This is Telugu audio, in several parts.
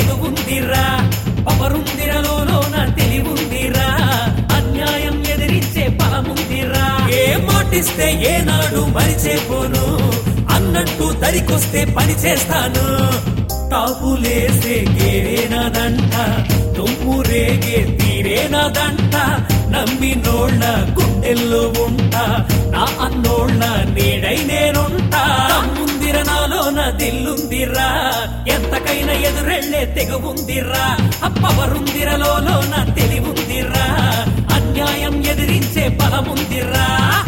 తెగువుందిరా పవరుందిరలోన తెలివుందిరా అన్యాయం ఎదిరించే బలముందిరా ఏ మాటిస్తే ఏనాడు మరిచేపోను అన్నట్టు దరికొస్తే పని చేస్తాను టాపులేసే గేరేనదంట తుమ్ము రేగే తీరేనదంట నమ్మినోళ్ళ గుండెల్లో ఉంటా నా అన్నోళ్ళ నీడై నేనుంటా ముందిర నాలోన దిల్లుందిరా ఎంతకైనా ఎదురెళ్లే తెగువుందిరా అప్పవరుందిరలోన తెలివుందిరా అన్యాయం ఎదిరించే బలముందిరా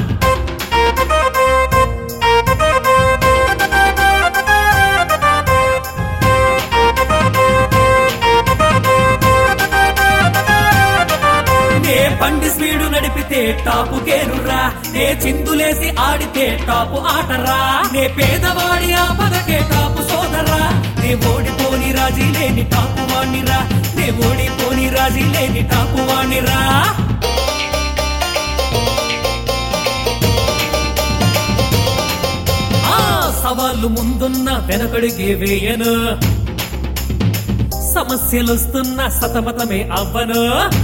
నే బండి స్పీడు నడిపితే టాపు గేరురా నే చిందులేసి ఆడితే టాపు ఆటరా నే పేదవాడి ఆపదకే టాపు సోదరా నే ఓడిపోని రాజీ లేని టాపు వాణిరా నే ఓడిపోని రాజీ లేని టాపు వాణిరా ఆ సవాళ్ళు ముందున్న వెనకడిగే వేయను సమస్యలొస్తున్న సతమతమే అవ్వను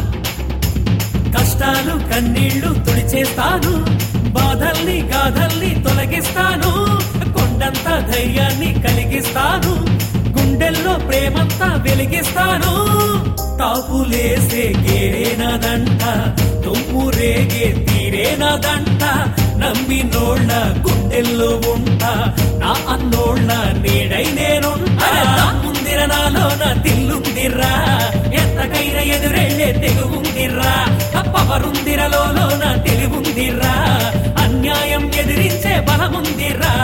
కష్టాలు కన్నీళ్లు తుడిచేస్తాను బాధల్ని గాథల్ని తొలగిస్తాను కొండంత ధైర్యాన్ని కలిగిస్తాను గుండెల్లో ప్రేమంతా వెలిగిస్తాను టాపులేసే గేరేనదంట తుమ్ము రేగే తీరేనదంట నమ్మినోళ్ళ గుండెల్లో ఉంటా నా అన్నోళ్ళ నీడై నేనుంటా ముందిర నాలోన తిల్లుందిరా ఎంతకైనా ఎదురెళ్ళే తెగువుందిరా పవరుందిరలోన తెలివుందిరా అన్యాయం ఎదిరించే బలముందిరా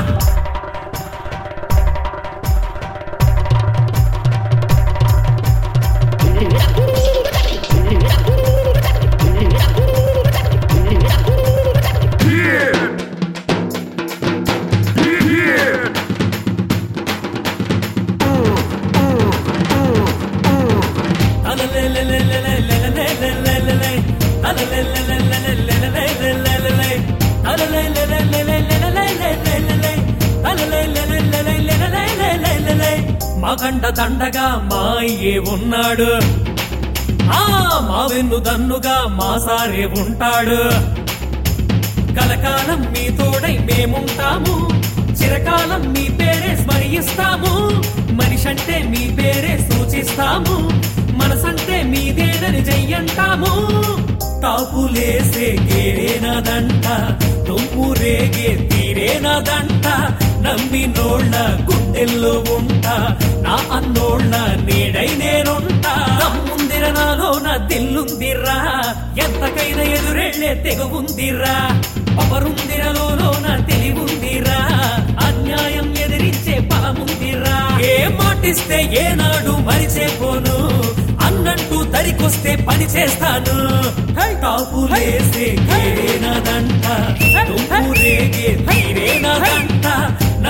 మగండ దండగా మా అయ్యే ఉన్నాడు ఆ మా వెన్ను దన్నుగా మా సారే ఉంటాడు కలకాలం మీ తోడై మేముంటాము చిరకాలం మీ పేరే స్మరిస్తాము మనిషంటే మీ పేరే సూచిస్తాము మనసంటే మీదేనని చెయ్యంటాము తాపులేసే గేరేనదంట తుమ్ము రేగే తీరేనదంట నమ్మినోళ్ళ గుండెల్లో ఉంటా నా అన్నోళ్ళ నీడై నేనుంటా ముందిర నాలో నా దిల్లుందిరా ఎంతకైనా ఎదురెళ్ళే తెగువుందిరా పవరుందిరలోనో నా తెలివుందిరా అన్యాయం ఎదిరించే బలముందిరా ఏ మాటిస్తే ఏనాడు మరిచేపోను అన్నట్టు దరికొస్తే పని చేస్తాను టాపులేసే గేరేనదంట తుమ్ము రేగే తీరేనదంట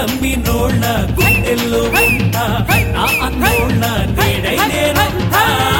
నమ్మినోళ్ళ గుండెల్లో ఉంటా నా అన్నోళ్ళ నీడై నేనంటా